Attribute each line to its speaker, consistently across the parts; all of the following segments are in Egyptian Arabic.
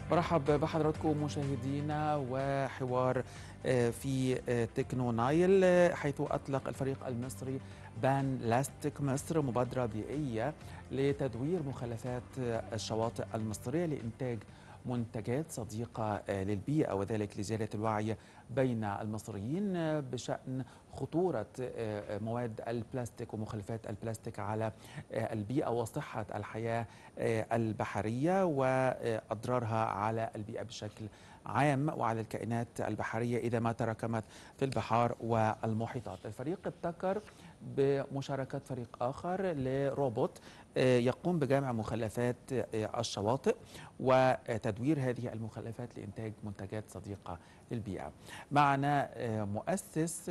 Speaker 1: برحب بحضراتكم مشاهدينا وحوار في تكنو نايل حيث أطلق الفريق المصري بان لاستيك مصر مبادرة بيئية لتدوير مخلفات الشواطئ المصرية لإنتاج منتجات صديقة للبيئة وذلك لزيادة الوعي بين المصريين بشأن خطورة مواد البلاستيك ومخلفات البلاستيك على البيئة وصحة الحياة البحرية وأضرارها على البيئة بشكل عام وعلى الكائنات البحرية إذا ما تراكمت في البحار والمحيطات الفريق ابتكر بمشاركة فريق آخر لروبوت يقوم بجمع مخلفات الشواطئ وتدوير هذه المخلفات لإنتاج منتجات صديقة للبيئة معنا مؤسس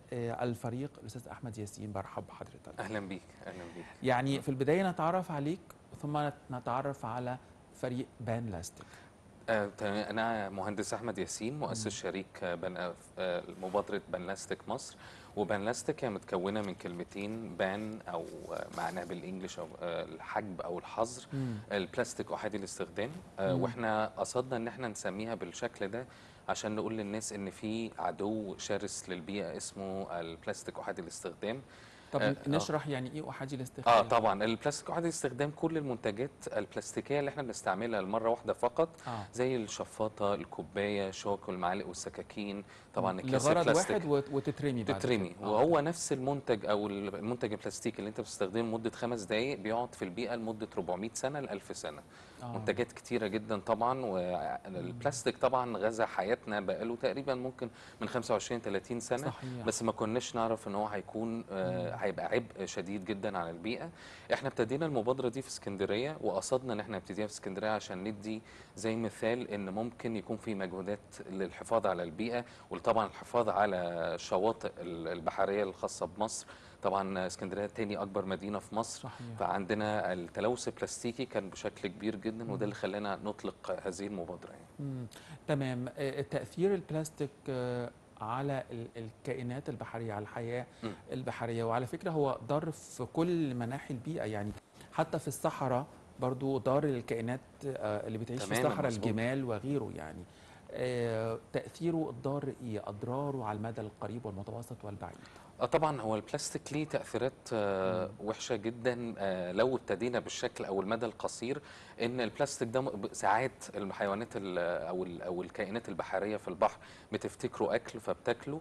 Speaker 1: الفريق الأستاذ أحمد ياسين برحب بحضرتك
Speaker 2: أهلا بيك أهلا بيك
Speaker 1: يعني في البداية نتعرف عليك ثم نتعرف على فريق بان لاستيك
Speaker 2: آه، أنا مهندس أحمد ياسين مؤسس شريك بن... آه، مبادرة بانلاستيك مصر وبانلاستيك هي متكونة من كلمتين بان أو معناه بالإنجلش أو الحجب أو الحظر البلاستيك أحادي الاستخدام آه، وإحنا قصدنا إن إحنا نسميها بالشكل ده عشان نقول للناس إن في عدو شرس للبيئة اسمه البلاستيك أحادي الاستخدام
Speaker 1: طب
Speaker 2: آه،
Speaker 1: نشرح يعني ايه احادي الاستخدام
Speaker 2: اه طبعا البلاستيك احادي الاستخدام كل المنتجات البلاستيكيه اللي احنا بنستعملها لمره واحده فقط
Speaker 1: آه.
Speaker 2: زي الشفاطه الكوبايه الشوك والمعالق والسكاكين طبعا الكيس
Speaker 1: لغرض
Speaker 2: البلاستيك
Speaker 1: واحد وت- وتترمي بعد
Speaker 2: تترمي
Speaker 1: كده. آه.
Speaker 2: وهو نفس المنتج او المنتج البلاستيكي اللي انت بتستخدمه لمده خمس دقائق بيقعد في البيئه لمده 400 سنه ل 1000 سنه
Speaker 1: آه.
Speaker 2: منتجات كتيره جدا طبعا والبلاستيك طبعا غزا حياتنا بقاله تقريبا ممكن من 25 30 سنه
Speaker 1: صحيح.
Speaker 2: بس ما كناش نعرف ان هو هيكون آه، هيبقى عبء شديد جدا على البيئه احنا ابتدينا المبادره دي في اسكندريه وقصدنا ان احنا نبتديها في اسكندريه عشان ندي زي مثال ان ممكن يكون في مجهودات للحفاظ على البيئه وطبعا الحفاظ على الشواطئ البحريه الخاصه بمصر طبعا اسكندريه تاني اكبر مدينه في مصر
Speaker 1: صحيح.
Speaker 2: فعندنا التلوث البلاستيكي كان بشكل كبير جدا وده اللي خلانا نطلق هذه المبادره يعني.
Speaker 1: مم. تمام آه، تأثير البلاستيك آه، على ال- الكائنات البحرية على الحياة
Speaker 2: مم.
Speaker 1: البحرية وعلى فكرة هو ضار في كل مناحي البيئة يعني حتى في الصحراء برضو ضار للكائنات آه، اللي بتعيش في
Speaker 2: تماماً،
Speaker 1: الصحراء
Speaker 2: مظبوط.
Speaker 1: الجمال وغيره يعني آه، تأثيره الضار إيه أضراره على المدى القريب والمتوسط والبعيد
Speaker 2: اه طبعا هو البلاستيك ليه تاثيرات آه وحشه جدا آه لو ابتدينا بالشكل او المدى القصير ان البلاستيك ده م- ساعات الحيوانات ال- او ال- او الكائنات البحريه في البحر بتفتكره اكل فبتاكله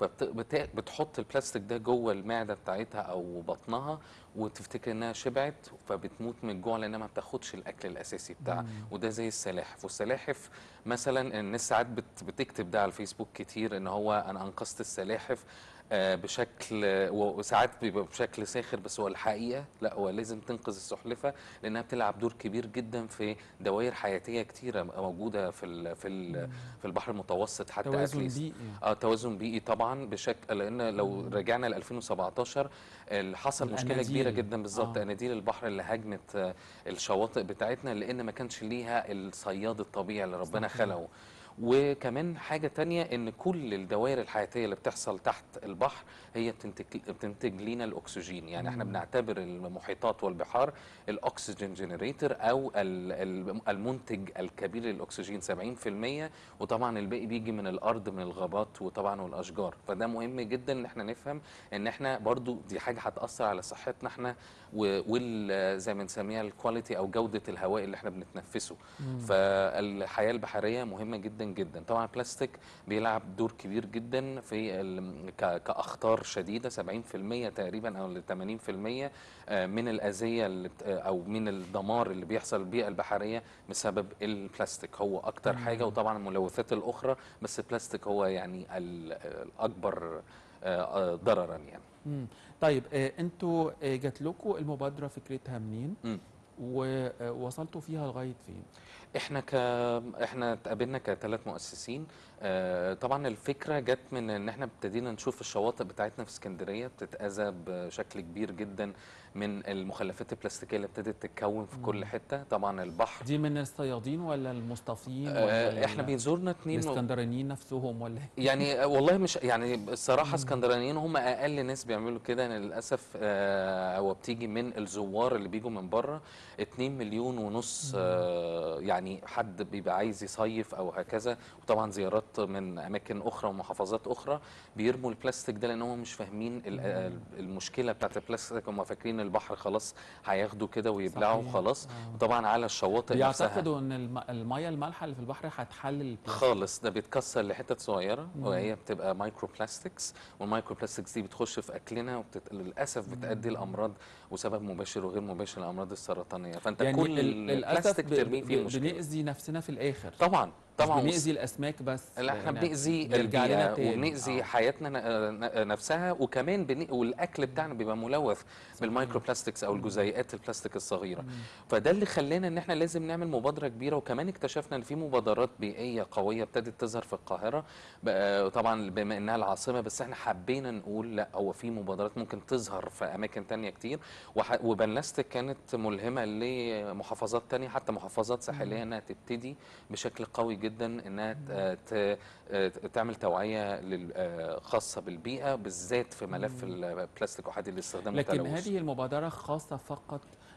Speaker 2: فبتحط البلاستيك ده جوه المعده بتاعتها او بطنها وتفتكر انها شبعت فبتموت من الجوع لانها ما بتاخدش الاكل الاساسي بتاعها وده زي السلاحف والسلاحف مثلا الناس ساعات بت- بتكتب ده على الفيسبوك كتير ان هو انا انقذت السلاحف آه، بشكل وساعات بيبقى بشكل ساخر بس هو الحقيقه لا هو لازم تنقذ السلحفه لانها بتلعب دور كبير جدا في دوائر حياتيه كتيره موجوده في ال في ال في البحر المتوسط حتى
Speaker 1: توازن
Speaker 2: أتليست.
Speaker 1: بيئي.
Speaker 2: اه توازن بيئي طبعا بشكل لان لو رجعنا ل 2017 اللي حصل مشكله
Speaker 1: الأناديل.
Speaker 2: كبيره جدا بالظبط
Speaker 1: آه.
Speaker 2: اناديل البحر اللي هاجمت آه، الشواطئ بتاعتنا لان ما كانش ليها الصياد الطبيعي اللي ربنا
Speaker 1: صحيح.
Speaker 2: خلقه وكمان حاجة تانية ان كل الدوائر الحياتية اللي بتحصل تحت البحر هي بتنتج, بتنتج لينا الاكسجين يعني احنا بنعتبر المحيطات والبحار الاكسجين جنريتور او ال- ال- المنتج الكبير للاكسجين 70% وطبعا الباقي بيجي من الارض من الغابات وطبعا والاشجار فده مهم جدا ان احنا نفهم ان احنا برضو دي حاجة هتأثر على صحتنا احنا و- وال زي ما بنسميها الكواليتي او جودة الهواء اللي احنا بنتنفسه فالحياة البحرية مهمة جدا جدا طبعا البلاستيك بيلعب دور كبير جدا في ال- ك- كأخطار شديدة 70% تقريبا او ل 80% آه، من الأذية اللي بت- آه، او من الدمار اللي بيحصل للبيئة البحرية بسبب البلاستيك هو اكتر حاجة وطبعا الملوثات الاخرى بس البلاستيك هو يعني ال- الاكبر آه، آه، ضررا يعني
Speaker 1: مم. طيب آه، انتوا آه، جات لكم المبادرة فكرتها منين
Speaker 2: مم.
Speaker 1: ووصلتوا فيها لغاية فين
Speaker 2: احنا ك احنا اتقابلنا كثلاث مؤسسين آه، طبعا الفكره جت من ان احنا ابتدينا نشوف الشواطئ بتاعتنا في اسكندريه بتتاذى بشكل كبير جدا من المخلفات البلاستيكيه اللي ابتدت تتكون في كل حته طبعا البحر
Speaker 1: دي من الصيادين ولا المصطفين
Speaker 2: آه،
Speaker 1: ولا
Speaker 2: احنا بيزورنا اتنين
Speaker 1: الاسكندرانيين نفسهم ولا إيه؟
Speaker 2: يعني آه، والله مش يعني الصراحه اسكندرانيين هم اقل ناس بيعملوا كده أنا للاسف آه، هو بتيجي من الزوار اللي بيجوا من بره 2 مليون ونص آه، يعني حد بيبقى عايز يصيف او هكذا وطبعا زيارات من اماكن اخرى ومحافظات اخرى بيرموا البلاستيك ده لان هم مش فاهمين ال- آه، المشكله بتاعت البلاستيك هم فاكرين البحر خلاص هياخده كده ويبلعه
Speaker 1: صحيح.
Speaker 2: وخلاص
Speaker 1: آه.
Speaker 2: وطبعا على الشواطئ نفسها
Speaker 1: بيعتقدوا ان الم... الميه المالحه اللي في البحر هتحلل البلاستيك
Speaker 2: خالص ده بيتكسر لحتت صغيره وهي بتبقى مايكرو بلاستكس والمايكرو بلاستكس دي بتخش في اكلنا وبتت... للاسف بتؤدي لامراض وسبب مباشر وغير مباشر الامراض السرطانيه فانت
Speaker 1: يعني
Speaker 2: كل
Speaker 1: ال- للاسف
Speaker 2: البلاستيك
Speaker 1: ب...
Speaker 2: ترميه فيه
Speaker 1: ب...
Speaker 2: مشكله
Speaker 1: بنأذي نفسنا في الاخر
Speaker 2: طبعا طبعا
Speaker 1: مش
Speaker 2: وس-
Speaker 1: بنأذي الاسماك بس
Speaker 2: لا احنا
Speaker 1: لأن
Speaker 2: بنأذي
Speaker 1: بيرجع لنا
Speaker 2: البيئة
Speaker 1: تاني.
Speaker 2: وبنأذي
Speaker 1: آه.
Speaker 2: حياتنا ن- ن- نفسها وكمان بن... والاكل بتاعنا بيبقى ملوث بالمايكرو بلاستكس او الجزيئات البلاستيك الصغيره فده اللي خلانا ان احنا لازم نعمل مبادره كبيره وكمان اكتشفنا ان في مبادرات بيئيه قويه ابتدت تظهر في القاهره بقى- طبعا بما انها العاصمه بس احنا حبينا نقول لا هو في مبادرات ممكن تظهر في اماكن تانية كتير وح... وبنلاستيك كانت ملهمه لمحافظات تانية حتى محافظات ساحليه انها تبتدي بشكل قوي جدا انها ت... ت... ت- تعمل توعيه لل... آه، خاصه بالبيئه بالذات في ملف البلاستيك احادي الاستخدام
Speaker 1: لكن
Speaker 2: والتلوث.
Speaker 1: هذه المبادره خاصه فقط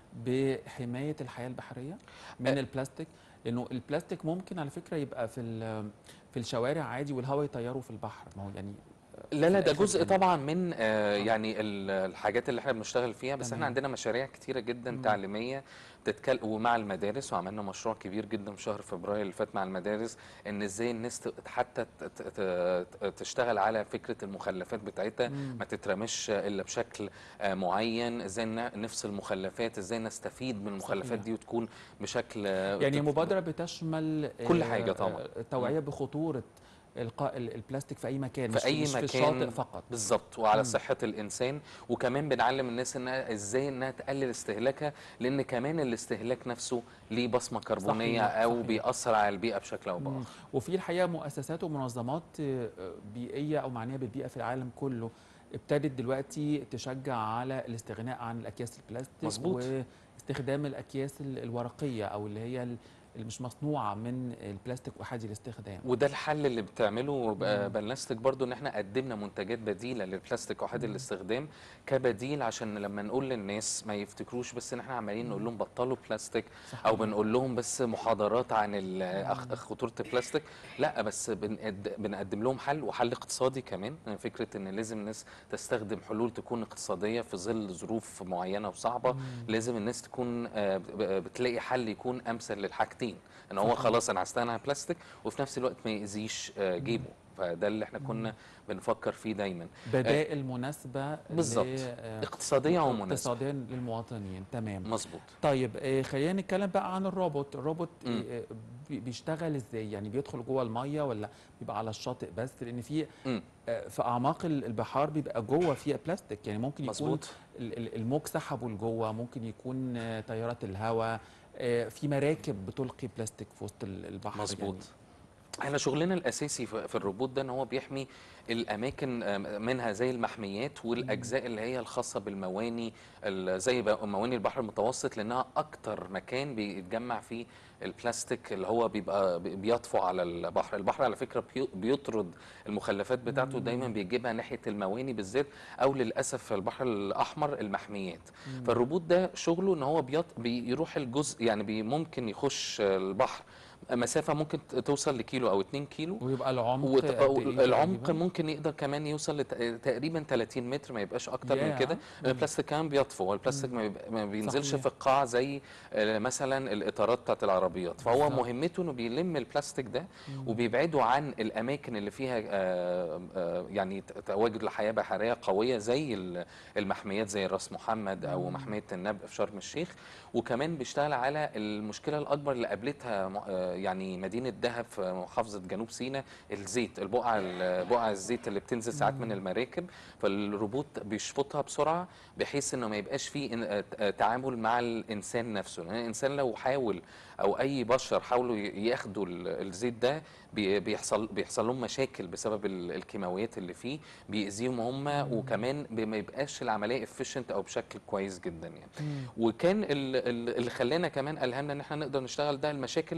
Speaker 1: بحمايه الحياه البحريه من
Speaker 2: أه.
Speaker 1: البلاستيك لانه البلاستيك ممكن على فكره يبقى في ال- في الشوارع عادي والهواء يطيره في البحر ما هو يعني
Speaker 2: لا لا
Speaker 1: في
Speaker 2: ده
Speaker 1: الآخر
Speaker 2: جزء
Speaker 1: يعني.
Speaker 2: طبعا من آه يعني ال- الحاجات اللي احنا بنشتغل فيها بس
Speaker 1: تمام.
Speaker 2: احنا عندنا مشاريع كتيره جدا
Speaker 1: مم.
Speaker 2: تعليميه بتتكلم ومع المدارس وعملنا مشروع كبير جدا في شهر فبراير اللي فات مع المدارس ان ازاي الناس ت- حتى ت- ت- ت- تشتغل على فكره المخلفات بتاعتها
Speaker 1: مم.
Speaker 2: ما تترمش الا بشكل آه معين ازاي ن- نفصل مخلفات ازاي نستفيد من المخلفات
Speaker 1: صحيح.
Speaker 2: دي وتكون بشكل آه،
Speaker 1: يعني
Speaker 2: تت-
Speaker 1: مبادره بتشمل
Speaker 2: كل
Speaker 1: آه،
Speaker 2: حاجة طبعاً.
Speaker 1: آه، توعيه بخطوره القاء ال- البلاستيك في اي مكان
Speaker 2: في
Speaker 1: مش
Speaker 2: أي
Speaker 1: مش في
Speaker 2: مكان
Speaker 1: الشاطئ فقط
Speaker 2: بالظبط وعلى
Speaker 1: مم.
Speaker 2: صحة الإنسان وكمان بنعلم الناس إنها إزاي إنها تقلل استهلاكها لأن كمان الاستهلاك نفسه ليه بصمة كربونية
Speaker 1: صحيح،
Speaker 2: أو
Speaker 1: صحيح.
Speaker 2: بيأثر على البيئة بشكل أو
Speaker 1: مم.
Speaker 2: بآخر
Speaker 1: وفي الحقيقه مؤسسات ومنظمات آه، بيئيه او معنيه بالبيئه في العالم كله ابتدت دلوقتي تشجع على الاستغناء عن الاكياس البلاستيك
Speaker 2: مظبوط.
Speaker 1: واستخدام الاكياس ال- الورقيه او اللي هي ال- اللي مش مصنوعه من البلاستيك احادي الاستخدام
Speaker 2: وده الحل اللي بتعمله ب-
Speaker 1: مم.
Speaker 2: بلاستيك برضو ان احنا قدمنا منتجات بديله للبلاستيك احادي الاستخدام كبديل عشان لما نقول للناس ما يفتكروش بس ان احنا عمالين نقول لهم بطلوا بلاستيك
Speaker 1: صحيح.
Speaker 2: او بنقول لهم بس محاضرات عن ال- أخ- خطوره البلاستيك لا بس بنقد- بنقدم لهم حل وحل اقتصادي كمان فكره ان لازم الناس تستخدم حلول تكون اقتصاديه في ظل ظروف معينه وصعبه لازم الناس تكون آه، ب- بتلاقي حل يكون امثل للحاجتين ان هو
Speaker 1: صحيح.
Speaker 2: خلاص انا هستغنى عن البلاستيك وفي نفس الوقت ما يأذيش آه، جيبه فده اللي احنا كنا بنفكر فيه دايما
Speaker 1: بدائل مناسبه
Speaker 2: بالظبط.
Speaker 1: ل- آه،
Speaker 2: اقتصاديه ومناسبه
Speaker 1: اقتصاديا للمواطنين تمام
Speaker 2: مظبوط
Speaker 1: طيب آه، خلينا نتكلم بقى عن الروبوت الروبوت
Speaker 2: مم.
Speaker 1: آه، بي- بيشتغل ازاي يعني بيدخل جوه الميه ولا بيبقى على الشاطئ بس لان في
Speaker 2: مم.
Speaker 1: آه، في اعماق ال- البحار بيبقى جوه فيها بلاستيك يعني ممكن يكون
Speaker 2: مظبوط
Speaker 1: ال- ال- الموج سحبه لجوه ممكن يكون آه، تيارات الهواء آه، في مراكب بتلقي بلاستيك في وسط ال- البحر
Speaker 2: مظبوط
Speaker 1: يعني
Speaker 2: احنا شغلنا الاساسي في في الروبوت ده ان هو بيحمي الاماكن آه، منها زي المحميات والاجزاء اللي هي الخاصه بالمواني ال- زي بقى مواني البحر المتوسط لانها اكتر مكان بيتجمع فيه البلاستيك اللي هو بيبقى بي- بيطفو على البحر البحر على فكره بي- بيطرد المخلفات بتاعته دايما بيجيبها ناحيه المواني بالذات او للاسف في البحر الاحمر المحميات فالروبوت ده شغله ان هو بيط... بيروح الجزء يعني بي ممكن يخش البحر مسافه ممكن ت- توصل لكيلو او 2 كيلو
Speaker 1: ويبقى العمق
Speaker 2: وت...
Speaker 1: قد إيه
Speaker 2: العمق
Speaker 1: تقريباً؟
Speaker 2: ممكن يقدر كمان يوصل لت... تقريبا 30 متر ما يبقاش اكتر من
Speaker 1: ياه.
Speaker 2: كده
Speaker 1: مم.
Speaker 2: البلاستيك كمان بيطفو والبلاستيك ما, بيبقى... ما بينزلش
Speaker 1: صحيح.
Speaker 2: في القاع زي آه، مثلا الاطارات بتاعت العربيات فهو
Speaker 1: بالظبط.
Speaker 2: مهمته انه بيلم البلاستيك ده وبيبعده عن الاماكن اللي فيها آه، آه، يعني ت- تواجد لحياه بحريه قويه زي ال- المحميات زي راس محمد او محميه النبأ في شرم الشيخ وكمان بيشتغل على المشكله الاكبر اللي قابلتها م- آه، يعني مدينه دهب في محافظه جنوب سيناء الزيت البقع ال- بقع الزيت اللي بتنزل ساعات من المراكب فالروبوت بيشفطها بسرعه بحيث انه ما يبقاش فيه إن- آه، آه، تعامل مع الانسان نفسه لان الانسان لو حاول او اي بشر حاولوا ي- ياخدوا ال- الزيت ده بي- بيحصل بيحصل لهم مشاكل بسبب ال- الكيماويات اللي فيه بيأذيهم هم وكمان ب- ما يبقاش العمليه افيشنت او بشكل كويس جدا يعني
Speaker 1: مم.
Speaker 2: وكان ال- ال- اللي خلانا كمان الهمنا ان احنا نقدر نشتغل ده المشاكل اللي شفناها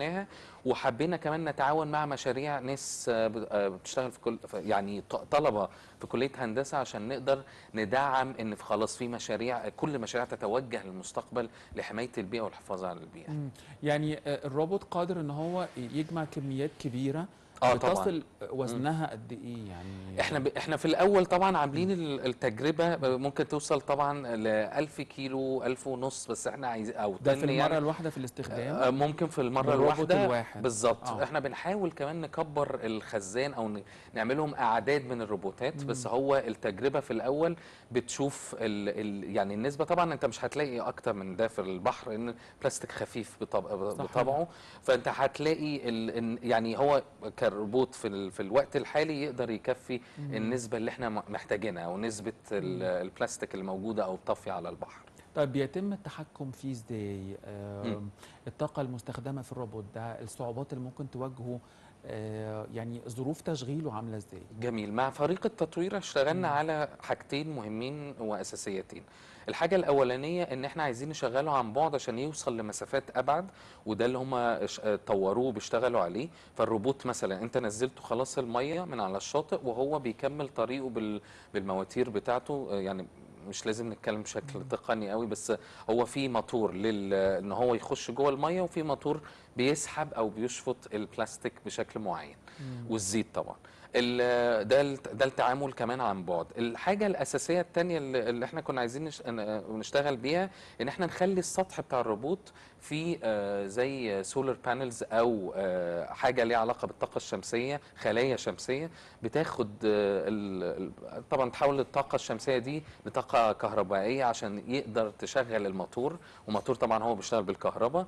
Speaker 2: معاها وحبينا كمان نتعاون مع مشاريع ناس آه، ب- آه، بتشتغل في كل في- يعني ط- طلبه في كليه هندسه عشان نقدر ندعم ان في خلاص في مشاريع كل المشاريع تتوجه للمستقبل لحمايه البيئه والحفاظ على البيئه
Speaker 1: مم. يعني آه، الروبوت قادر ان هو يجمع كميات كبيره
Speaker 2: اه طبعا
Speaker 1: بتصل وزنها قد ايه يعني
Speaker 2: احنا ب... احنا في الاول طبعا عاملين ال- التجربه ممكن توصل طبعا ل 1000 كيلو 1000 ونص بس احنا عايزين او
Speaker 1: ده في
Speaker 2: طن
Speaker 1: المره
Speaker 2: يعني
Speaker 1: الواحده في الاستخدام
Speaker 2: آه، ممكن في المره
Speaker 1: بالروبوت
Speaker 2: الواحده
Speaker 1: الواحد.
Speaker 2: بالظبط
Speaker 1: آه.
Speaker 2: احنا بنحاول كمان نكبر الخزان او ن- نعملهم اعداد من الروبوتات بس هو التجربه في الاول بتشوف ال ال يعني النسبه طبعا انت مش هتلاقي اكتر من ده في البحر لان البلاستيك خفيف بطب-
Speaker 1: صح.
Speaker 2: بطبعه فانت هتلاقي ال إن- يعني هو كروبوت في ال في الوقت الحالي يقدر يكفي النسبه اللي احنا م- محتاجينها او نسبه ال- البلاستيك الموجوده او الطافيه على البحر
Speaker 1: طيب بيتم التحكم فيه ازاي آم، الطاقه المستخدمه في الروبوت ده الصعوبات اللي ممكن تواجهه آه، يعني ظروف تشغيله عامله ازاي
Speaker 2: جميل مع فريق التطوير اشتغلنا على حاجتين مهمين واساسيتين الحاجة الأولانية إن إحنا عايزين نشغله عن بعد عشان يوصل لمسافات أبعد وده اللي هم طوروه وبيشتغلوا عليه فالروبوت مثلا أنت نزلته خلاص المية من على الشاطئ وهو بيكمل طريقه بال- بالمواتير بتاعته آه، يعني مش لازم نتكلم بشكل تقني قوي بس هو في موتور لل ان هو يخش جوه الميه وفي موتور بيسحب او بيشفط البلاستيك بشكل معين والزيت طبعا ال- ده الت- ده التعامل كمان عن بعد الحاجه الاساسيه الثانيه اللي اللي احنا كنا عايزين نش- ن- نشتغل بيها ان احنا نخلي السطح بتاع الروبوت فيه آه، زي سولار بانلز او آه، حاجه ليها علاقه بالطاقه الشمسيه خلايا شمسيه بتاخد آه، ال- ال- طبعا تحول الطاقه الشمسيه دي لطاقه كهربائيه عشان يقدر تشغل الموتور وموتور طبعا هو بيشتغل بالكهرباء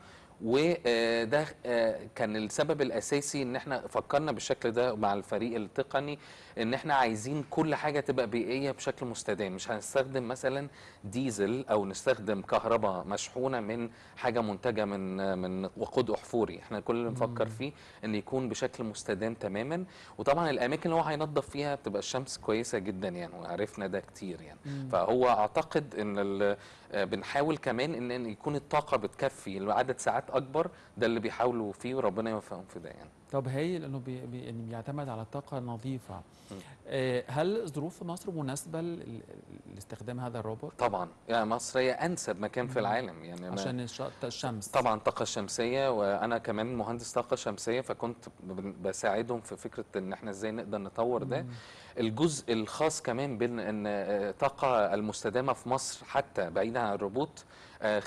Speaker 2: وده كان السبب الاساسي ان احنا فكرنا بالشكل ده مع الفريق التقني ان احنا عايزين كل حاجه تبقى بيئيه بشكل مستدام مش هنستخدم مثلا ديزل او نستخدم كهرباء مشحونه من حاجه منتجه من من وقود احفوري احنا كل اللي نفكر فيه ان يكون بشكل مستدام تماما وطبعا الاماكن اللي هو هينظف فيها بتبقى الشمس كويسه جدا يعني وعرفنا ده كتير يعني فهو اعتقد ان ال- آه، بنحاول كمان ان إن يكون الطاقه بتكفي لعدد ساعات اكبر ده اللي بيحاولوا فيه وربنا يوفقهم في ده يعني
Speaker 1: طب هايل انه بي بي يعني بيعتمد على الطاقه النظيفه آه، هل ظروف مصر مناسبه ل- ل- لاستخدام هذا الروبوت
Speaker 2: طبعا يعني مصر هي انسب مكان في العالم يعني أنا
Speaker 1: عشان الش- الشمس
Speaker 2: طبعا الطاقة الشمسية وأنا كمان مهندس طاقة شمسية فكنت ب- بساعدهم في فكرة إن إحنا إزاي نقدر نطور ده الجزء الخاص كمان بين إن آه، الطاقة المستدامة في مصر حتى بعيدا عن الروبوت آه،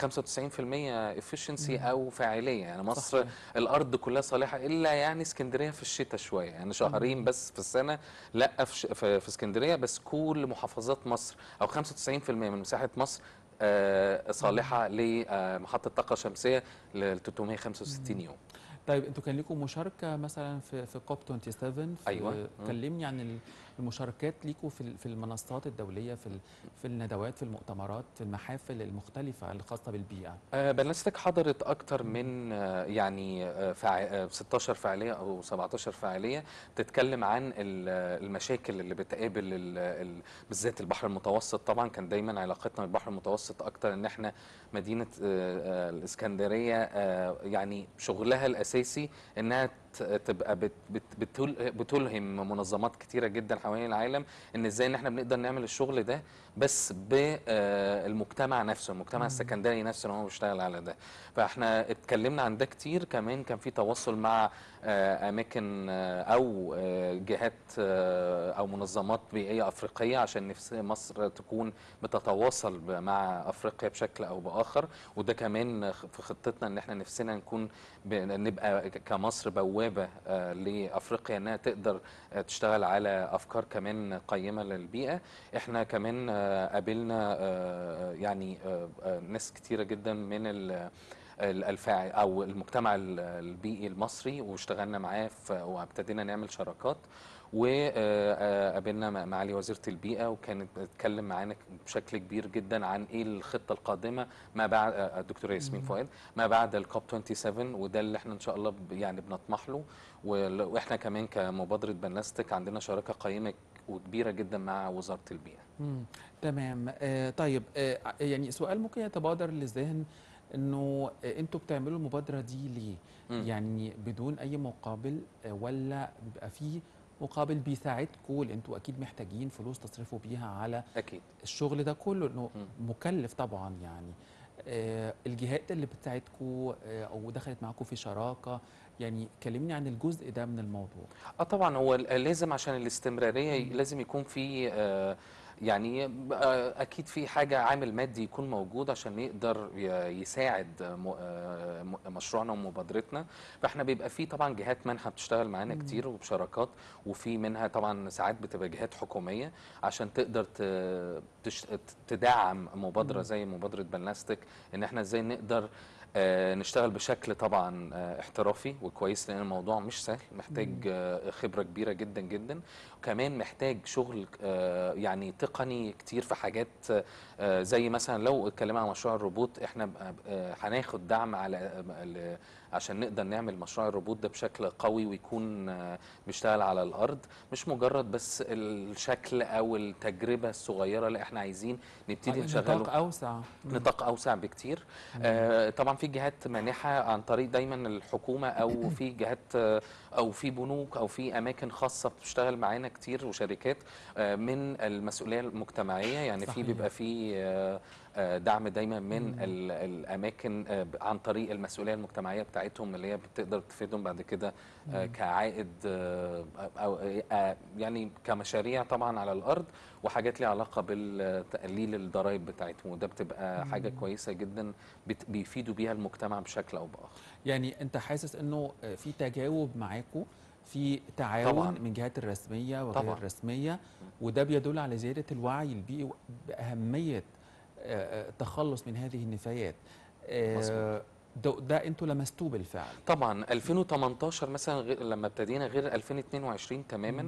Speaker 2: 95% efficiency أو فاعلية يعني مصر
Speaker 1: صحيح.
Speaker 2: الأرض كلها صالحة إلا يعني اسكندرية في الشتاء شوية يعني شهرين بس في السنة لا في ش- في في اسكندرية بس كل محافظات مصر أو 95% من مساحة مصر آه، صالحه لمحطه طاقه شمسيه ل 365 يوم
Speaker 1: طيب انتوا كان لكم مشاركه مثلا في في كوب 27 في
Speaker 2: أيوة. مم.
Speaker 1: كلمني عن ال- المشاركات ليكم في ال- في المنصات الدوليه في ال- في الندوات في المؤتمرات في المحافل المختلفه الخاصه بالبيئه
Speaker 2: آه، بلاستيك حضرت اكتر من آه، يعني آه، فع... آه، 16 فعاليه او 17 فعاليه بتتكلم عن ال- المشاكل اللي بتقابل ال... ال... بالذات البحر المتوسط طبعا كان دايما علاقتنا بالبحر المتوسط اكتر ان احنا مدينه آه، آه، الاسكندريه آه، يعني شغلها الاساسي انها ت- تبقى بت... بت... بتل... بتلهم منظمات كتيره جدا حوالين العالم ان ازاي ان احنا بنقدر نعمل الشغل ده بس بالمجتمع نفسه المجتمع السكندري نفسه اللي هو بيشتغل على ده فاحنا اتكلمنا عن ده كتير كمان كان في تواصل مع آه، اماكن آه، او آه، جهات آه، او منظمات بيئيه افريقيه عشان نفس مصر تكون بتتواصل ب- مع افريقيا بشكل او باخر وده كمان في خطتنا ان احنا نفسنا نكون ب- نبقى ك- كمصر بوابه آه، لافريقيا انها تقدر آه، تشتغل على افكار كمان قيمه للبيئه احنا كمان آه، قابلنا آه، يعني آه، آه، ناس كتيره جدا من ال- ال- الفاعل او المجتمع ال- البيئي المصري واشتغلنا معاه ف- وابتدينا نعمل شراكات وقابلنا معالي وزيره البيئه وكانت بتتكلم معانا بشكل كبير جدا عن ايه الخطه القادمه ما بعد آه، الدكتوره ياسمين فؤاد ما بعد الكوب 27 وده اللي احنا ان شاء الله ب- يعني بنطمح له وال- واحنا كمان كمبادره بنلاستيك عندنا شراكه قيمه وكبيره جدا مع وزاره البيئه
Speaker 1: مم. تمام آه طيب آه ع- يعني سؤال ممكن يتبادر للذهن انه آه، انتوا بتعملوا المبادره دي ليه
Speaker 2: مم.
Speaker 1: يعني بدون اي مقابل آه، ولا بيبقى فيه مقابل بيساعدكم لان انتوا اكيد محتاجين فلوس تصرفوا بيها على
Speaker 2: اكيد
Speaker 1: الشغل ده كله انه
Speaker 2: مم.
Speaker 1: مكلف طبعا يعني آه، الجهات اللي بتساعدكم آه، او دخلت معاكم في شراكه يعني كلمني عن الجزء ده من الموضوع
Speaker 2: اه طبعا هو ال- لازم عشان الاستمراريه ي- لازم يكون في آه، يعني آه، اكيد في حاجه عامل مادي يكون موجود عشان يقدر ي- يساعد م- آه، م- مشروعنا ومبادرتنا فاحنا بيبقى في طبعا جهات منحه بتشتغل معانا كتير وبشراكات وفي منها طبعا ساعات بتبقى جهات حكوميه عشان تقدر ت- تش- تدعم مبادره زي مبادره بلاستيك ان احنا ازاي نقدر آه، نشتغل بشكل طبعا آه، احترافي وكويس لان الموضوع مش سهل محتاج آه، خبره كبيره جدا جدا وكمان محتاج شغل آه، يعني تقني كتير في حاجات آه، زي مثلا لو اتكلمنا عن مشروع الروبوت احنا بقى- آه، هناخد دعم على آه، ل- عشان نقدر نعمل مشروع الروبوت ده بشكل قوي ويكون آه، بيشتغل على الارض مش مجرد بس الشكل او التجربه الصغيره اللي احنا عايزين نبتدي نشغله
Speaker 1: نطاق اوسع مم.
Speaker 2: نطاق اوسع بكتير آه طبعا في جهات مانحه عن طريق دايما الحكومه او في جهات آه، او في بنوك او في اماكن خاصه بتشتغل معانا كتير وشركات آه من المسؤوليه المجتمعيه يعني في
Speaker 1: صحيح.
Speaker 2: بيبقى في آه، آه، دعم دايما من ال- الاماكن آه، ب- عن طريق المسؤوليه المجتمعيه بتاعتهم اللي هي بتقدر تفيدهم بعد كده آه، كعائد آه، او آه، يعني كمشاريع طبعا على الارض وحاجات ليها علاقه بالتقليل الضرائب بتاعتهم وده بتبقى حاجه كويسه جدا بت- بيفيدوا بيها المجتمع بشكل او باخر
Speaker 1: يعني انت حاسس انه آه، في تجاوب معاكم في تعاون
Speaker 2: طبعاً.
Speaker 1: من الجهات الرسميه وغير
Speaker 2: طبعاً.
Speaker 1: الرسميه وده بيدل على زياده الوعي البيئي باهميه آه، آه، التخلص من هذه النفايات آه،
Speaker 2: مظبوط.
Speaker 1: ده, ده انتوا لمستوه بالفعل
Speaker 2: طبعا 2018 مثلا غير لما ابتدينا غير 2022 تماما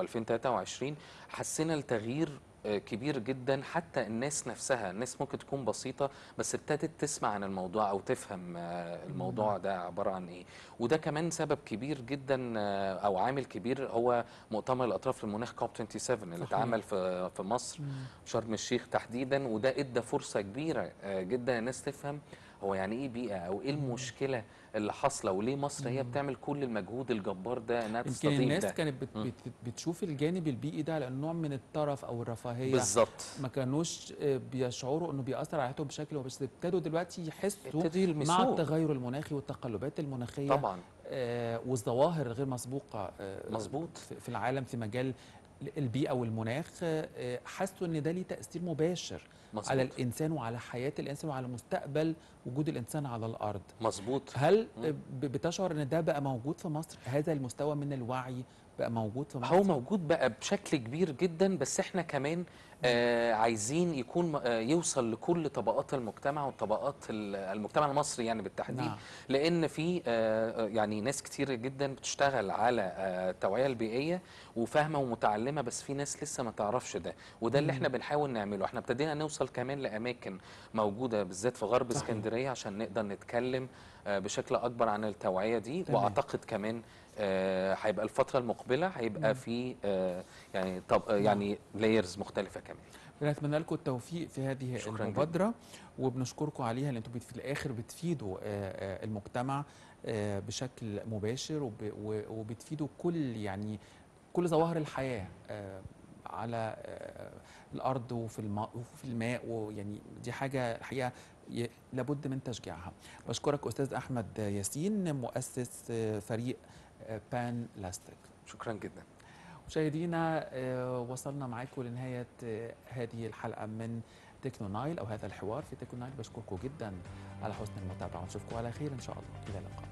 Speaker 2: و2023 حسينا التغيير آه، كبير جدا حتى الناس نفسها الناس ممكن تكون بسيطة بس ابتدت تسمع عن الموضوع أو تفهم آه، الموضوع ده عبارة عن إيه وده كمان سبب كبير جدا آه، أو عامل كبير هو مؤتمر الأطراف للمناخ كوب 27 اللي
Speaker 1: صحيح.
Speaker 2: اتعمل في في مصر شرم الشيخ تحديدا وده ادى فرصه كبيره آه، جدا الناس تفهم هو يعني ايه بيئه او ايه المشكله اللي حاصله وليه مصر هي بتعمل كل المجهود الجبار ده انها
Speaker 1: يمكن
Speaker 2: تستضيف
Speaker 1: الناس
Speaker 2: ده
Speaker 1: كانت بت
Speaker 2: مم.
Speaker 1: بت بتشوف الجانب البيئي ده لانه نوع من الترف او الرفاهيه
Speaker 2: بالظبط
Speaker 1: ما كانوش آه، بيشعروا انه بيأثر على حياتهم بشكل بس ابتدوا دلوقتي يحسوا
Speaker 2: ابتدوا
Speaker 1: مع
Speaker 2: يلمسوه
Speaker 1: التغير المناخي والتقلبات المناخيه
Speaker 2: طبعا
Speaker 1: آه، والظواهر الغير مسبوقه آه،
Speaker 2: مظبوط.
Speaker 1: في في العالم في مجال البيئه والمناخ آه، حسوا ان ده ليه تاثير مباشر
Speaker 2: مظبوط
Speaker 1: على الانسان وعلى حياه الانسان وعلى مستقبل وجود الانسان على الارض
Speaker 2: مظبوط
Speaker 1: هل
Speaker 2: مم.
Speaker 1: آه، ب- بتشعر ان ده بقى موجود في مصر هذا المستوى من الوعي بقى موجود في مصر
Speaker 2: هو موجود بقى بشكل كبير جدا بس احنا كمان آه عايزين يكون آه يوصل لكل طبقات المجتمع وطبقات ال- المجتمع المصري يعني بالتحديد
Speaker 1: نعم.
Speaker 2: لان في آه يعني ناس كتير جدا بتشتغل على آه التوعيه البيئيه وفاهمه ومتعلمه بس في ناس لسه ما تعرفش ده وده اللي احنا بنحاول نعمله احنا ابتدينا نوصل كمان لاماكن موجوده بالذات في غرب
Speaker 1: صحيح.
Speaker 2: اسكندريه عشان نقدر نتكلم آه بشكل اكبر عن التوعيه دي
Speaker 1: تمام.
Speaker 2: واعتقد كمان آه، هيبقى الفتره المقبله هيبقى في آه، يعني طب آه، يعني لايرز مختلفه كمان
Speaker 1: بنتمنى لكم التوفيق في هذه
Speaker 2: شكراً
Speaker 1: المبادرة وبنشكركم عليها لأن انتم في الآخر بتفيدوا آه، آه، المجتمع آه، بشكل مباشر وب- و- وبتفيدوا كل يعني كل ظواهر الحياة آه، على آه، الأرض وفي الماء وفي الماء ويعني دي حاجة الحقيقة ي- لابد من تشجيعها بشكرك أستاذ أحمد ياسين مؤسس آه، فريق آه، بان لاستيك
Speaker 2: شكرا جدا
Speaker 1: مشاهدينا آه، وصلنا معاكم لنهاية آه، هذه الحلقة من تكنو نايل أو هذا الحوار في تكنو نايل بشكركم جدا على حسن المتابعة ونشوفكم على خير إن شاء الله إلى اللقاء